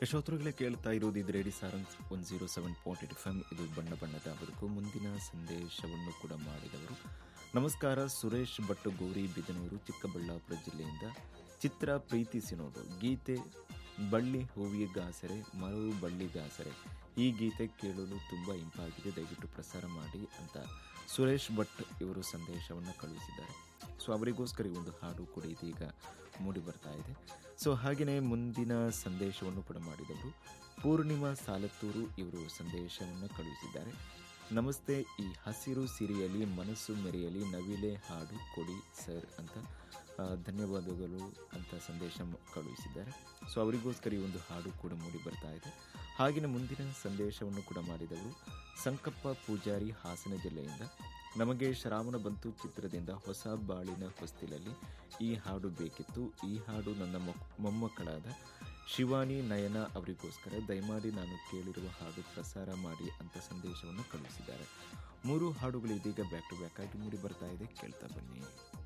ಯಶೋತ್ರುಗಳೇ ಕೇಳ್ತಾ ಇರೋದು ಇದು radio Sarang one zero seven point eight F M ಇದು ಬಣ್ಣ ಬಣ್ಣದ ಬದುಕು ಮುಂದಿನ ಸಂದೇಶವನ್ನು ಕೂಡ ಮಾಡಿದವರು ನಮಸ್ಕಾರ ಸುರೇಶ್ ಭಟ್ ಗೌರಿ ಬಿದನೂರು ಚಿಕ್ಕಬಳ್ಳಾಪುರ ಜಿಲ್ಲೆಯಿಂದ ಚಿತ್ರ ಪ್ರೀತಿಸಿ ನೋಡು ಗೀತೆ ಬಳ್ಳಿ ಹೂವಿಗಾಸರೆ ಮರವು ಬಳ್ಳಿಗಾಸರೆ ಈ ಗೀತೆ ಕೇಳಲು ತುಂಬ ಇಂಪಾಗಿದೆ ದಯವಿಟ್ಟು ಪ್ರಸಾರ ಮಾಡಿ ಅಂತ ಸುರೇಶ್ ಭಟ್ ಇವರು ಸಂದೇಶವನ್ನು ಕಳುಹಿಸಿದ್ದಾರೆ ಸೊ ಅವರಿಗೋಸ್ಕರ ಈ ಒಂದು ಹಾಡು ಕೂಡ ಇದೀಗ ಮೂಡಿ ಬರ್ತಾ ಇದೆ ಸೊ ಹಾಗೆಯೇ ಮುಂದಿನ ಸಂದೇಶವನ್ನು ಕೂಡ ಮಾಡಿದವರು ಪೂರ್ಣಿಮಾ ಸಾಲತ್ತೂರು ಇವರು ಸಂದೇಶವನ್ನು ಕಳುಹಿಸಿದ್ದಾರೆ ನಮಸ್ತೆ ಈ ಹಸಿರು ಸಿರಿಯಲಿ ಮನಸ್ಸು ಮೆರೆಯಲಿ ನವಿಲೆ ಹಾಡು ಕೊಡಿ ಸರ್ ಅಂತ ಆ, ಧನ್ಯವಾದಗಳು ಅಂತ ಸಂದೇಶ ಮ- ಕಳುಹಿಸಿದ್ದಾರೆ ಸೊ ಅವರಿಗೋಸ್ಕರ ಈ ಒಂದು ಹಾಡು ಕೂಡ ಮೂಡಿ ಬರ್ತಾ ಇದೆ ಹಾಗೆಯೇ ಮುಂದಿನ ಸಂದೇಶವನ್ನು ಕೂಡ ಮಾಡಿದವರು ಸಂಕಪ್ಪ ಪೂಜಾರಿ ಹಾಸನ ಜಿಲ್ಲೆಯಿಂದ ನಮಗೆ ಶ್ರಾವಣ ಬಂತು ಚಿತ್ರದಿಂದ ಹೊಸ ಬಾಳಿನ ಹೊಸ್ತಿಲಲ್ಲಿ ಈ ಹಾಡು ಬೇಕಿತ್ತು ಈ ಹಾಡು ನನ್ನ ಮೊಕ್- ಮೊಮ್ಮಕ್ಕಳಾದ ಶಿವಾನಿ ನಯನ ಅವರಿಗೋಸ್ಕರ ದಯಮಾಡಿ ನಾನು ಕೇಳಿರುವ ಹಾಡು ಪ್ರಸಾರ ಮಾಡಿ ಅಂತ ಸಂದೇಶವನ್ನು ಕಳುಹಿಸಿದ್ದಾರೆ ಮೂರು ಹಾಡುಗಳು ಇದೀಗ ಬ್ಯಾಕ್ ಟು ಬ್ಯಾಕ್ ಆಗಿ ಮೂಡಿ ಬರ್ತಾ ಇದೆ ಕೇಳ್ತಾ ಬನ್ನಿ